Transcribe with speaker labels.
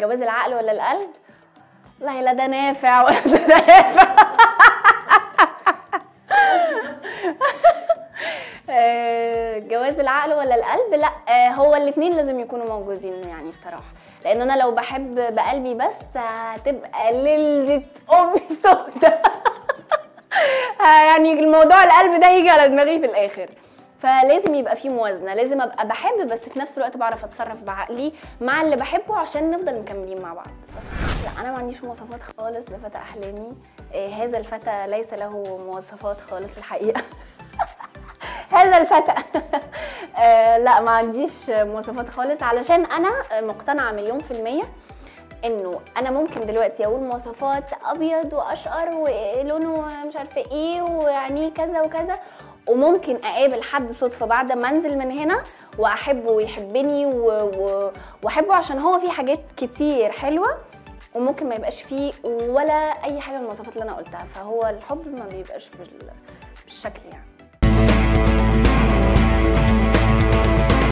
Speaker 1: جواز العقل ولا القلب والله لا ده نافع ولا ده نافع آه، جواز العقل ولا القلب لا آه، هو الاثنين لازم يكونوا موجودين يعني بصراحه لان انا لو بحب بقلبي بس هتبقى ليلة امي سودة يعني الموضوع القلب ده يجي على دماغي في الاخر فلازم يبقى في موازنه لازم ابقى بحب بس في نفس الوقت بعرف اتصرف بعقلي مع اللي بحبه عشان نفضل مكملين مع بعض لا انا ما عنديش مواصفات خالص لفتى احلامي آه، هذا الفتى ليس له مواصفات خالص الحقيقه هذا الفتى آه، لا ما عنديش مواصفات خالص علشان انا مقتنعه مليون في الميه انه انا ممكن دلوقتي اقول مواصفات ابيض واشقر ولونه مش عارفه ايه وعينيه كذا وكذا وممكن اقابل حد صدفه بعد ما انزل من هنا واحبه ويحبني و- و- واحبه عشان هو فيه حاجات كتير حلوه وممكن ما يبقاش فيه ولا اي حاجه من المواصفات اللي انا قلتها فهو الحب ما بيبقاش بال- بالشكل يعني